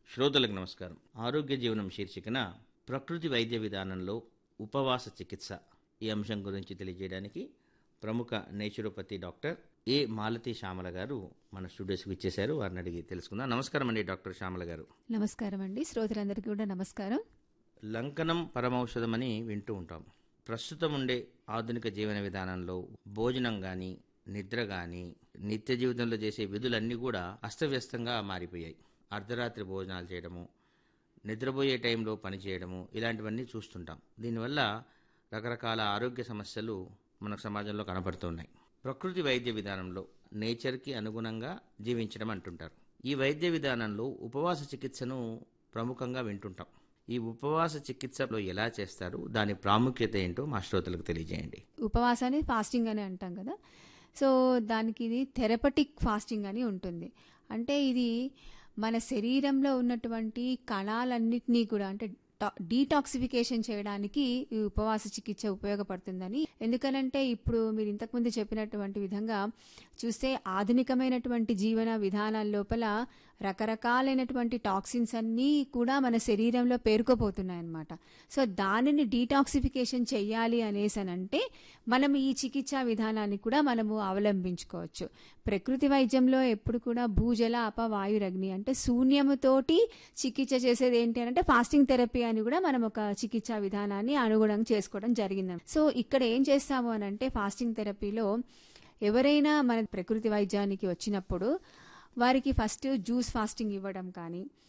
శ్రోతలకు నమస్కారం ఆరోగ్య జీవనం శీర్షికన ప్రకృతి వైద్య విధానంలో ఉపవాస చికిత్స ఈ అంశం గురించి తెలియజేయడానికి ప్రముఖ naturopathy doctor A Malathi Shyamala గారు మన స్టూడియోస్కి ఇచ్చేశారు వారిని అడిగి తెలుసుకుందాం నమస్కారం అండి డాక్టర్ శ్యామల గారు నమస్కారం అండి శ్రోతలందరికీ కూడా నమస్కారం లంకనం పరమౌషధం అని వింటూ ఉంటాం ప్రస్తుతం ఉండే ఆధునిక జీవన విధానంలో భోజనం కానీ నిద్ర కానీ నిత్య జీవితంలో చేసే విధులన్నీ కూడా అస్తవ్యస్తంగా మారిపోయాయి అర్ధరాత్రి భోజనాలు చేయడము నిద్రపోయే టైంలో పని చేయడము ఇలాంటివన్నీ చూస్తుంటాం దీనివల్ల రకరకాల ఆరోగ్య సమస్యలు మన సమాజంలో కనబడుతున్నాయి ప్రకృతి వైద్య విధానంలో నేచర్కి అనుగుణంగా జీవించడం అంటుంటారు ఈ వైద్య విధానంలో ఉపవాస చికిత్సను ప్రముఖంగా వింటుంటాం ఈ ఉపవాస చికిత్సలో ఎలా చేస్తారు దాని ప్రాముఖ్యత ఏంటో మా శ్రోతలకు తెలియజేయండి ఉపవాసాన్ని ఫాస్టింగ్ అని అంటాం కదా సో దానికి ఇది థెరపటిక్ ఫాస్టింగ్ అని ఉంటుంది అంటే ఇది మన శరీరంలో ఉన్నటువంటి కణాలన్నిటినీ కూడా అంటే టా- డీటాక్సిఫికేషన్ చేయడానికి ఈ ఉపవాస చికిత్స ఉపయోగపడుతుందని ఎందుకనంటే ఇప్పుడు మీరు ఇంతకుముందు చెప్పినటువంటి విధంగా చూస్తే ఆధునికమైనటువంటి జీవన విధానాల లోపల రకరకాలైనటువంటి టాక్సిన్స్ అన్నీ కూడా మన శరీరంలో పేరుకోపోతున్నాయి అన్నమాట సో దానిని డీటాక్సిఫికేషన్ చెయ్యాలి అనేసి అని అంటే మనం ఈ చికిత్సా విధానాన్ని కూడా మనము అవలంబించుకోవచ్చు ప్రకృతి వైద్యంలో ఎప్పుడు కూడా భూజల అపవాయురగ్ని అంటే శూన్యముతోటి చికిత్స చేసేది ఏంటి అని అంటే ఫాస్టింగ్ థెరపీ అని కూడా మనం ఒక చికిత్సా విధానాన్ని అనుగుణంగా చేసుకోవడం జరిగింది సో ఇక్కడ ఏం చేస్తాము అని అంటే ఫాస్టింగ్ థెరపీలో ఎవరైనా మన ప్రకృతి వైద్యానికి వచ్చినప్పుడు వారికి ఫస్ట్ జ్యూస్ ఫాస్టింగ్ ఇవ్వడం కానీ